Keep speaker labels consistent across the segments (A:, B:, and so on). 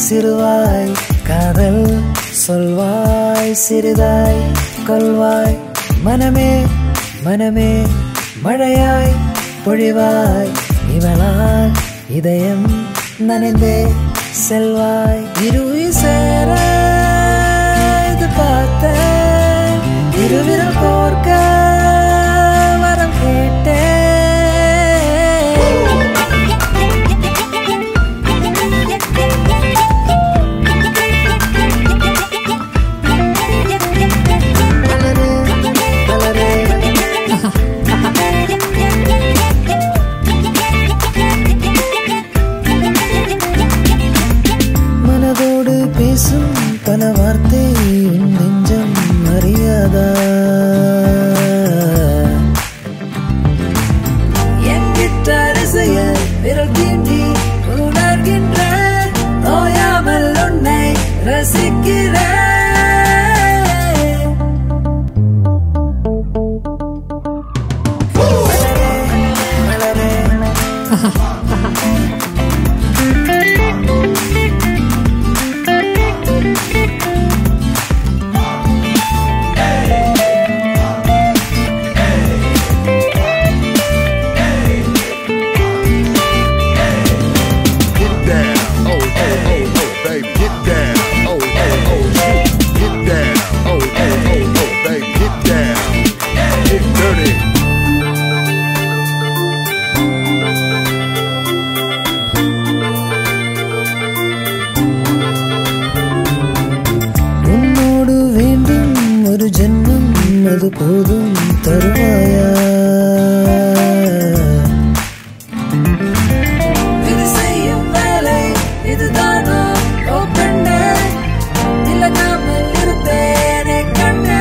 A: சிறுவாய் காதல் சொல்வாய் சிறிதாய் கொல்வாய் மனமே மனமே மழையாய் பொழிவாய் இவளால் இதயம் நனைந்தே செல்வாய் இருவி சேர இது பார்த்த இருவிரல் கோர்க்க வரம் கேட்டேன் மலரே மலரே மனதோடு பேசும் பல வார்த்தை உன் நெஞ்சம் அறியாதா என் கிட்டார் இசைய விரல் தீண்டி உணர்கின்ற ஓயாமல் உன்னை ரசிக்கிறேன் மலரே மலரே
B: Get down, oh, oh, oh, oh, baby, get down, oh, oh, oh, shoot. Get down, oh, oh, oh, oh, baby, get down. Get dirty.
A: உன்னோடு வேண்டும் ஒரு ஜென்மம் அது போதும் தருவாயா இது செய்யும் வேலை இதுதானோ ஓ கண்ணே இல்லாமல் இருந்தேனே கண்ணே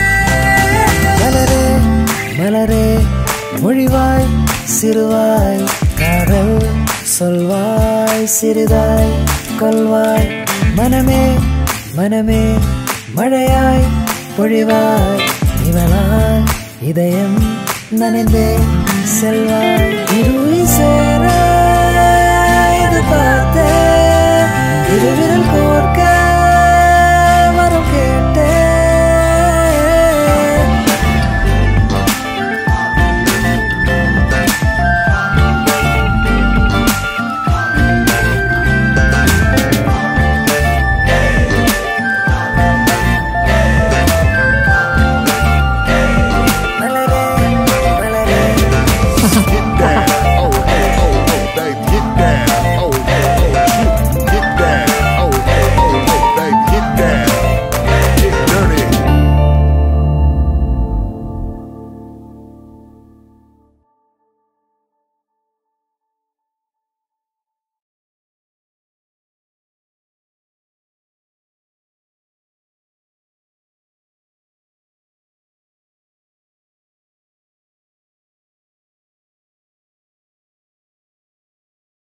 A: மலரே மலரே மொழிவாய் சிறுவாய் காதல் சொல்வாய் சிறிதாய் கொல்வாய் மனமே மனமே மழையாய் பொழிவாய் இவளால் இதயம் நனைந்தே செல்வாய் இருவி சேர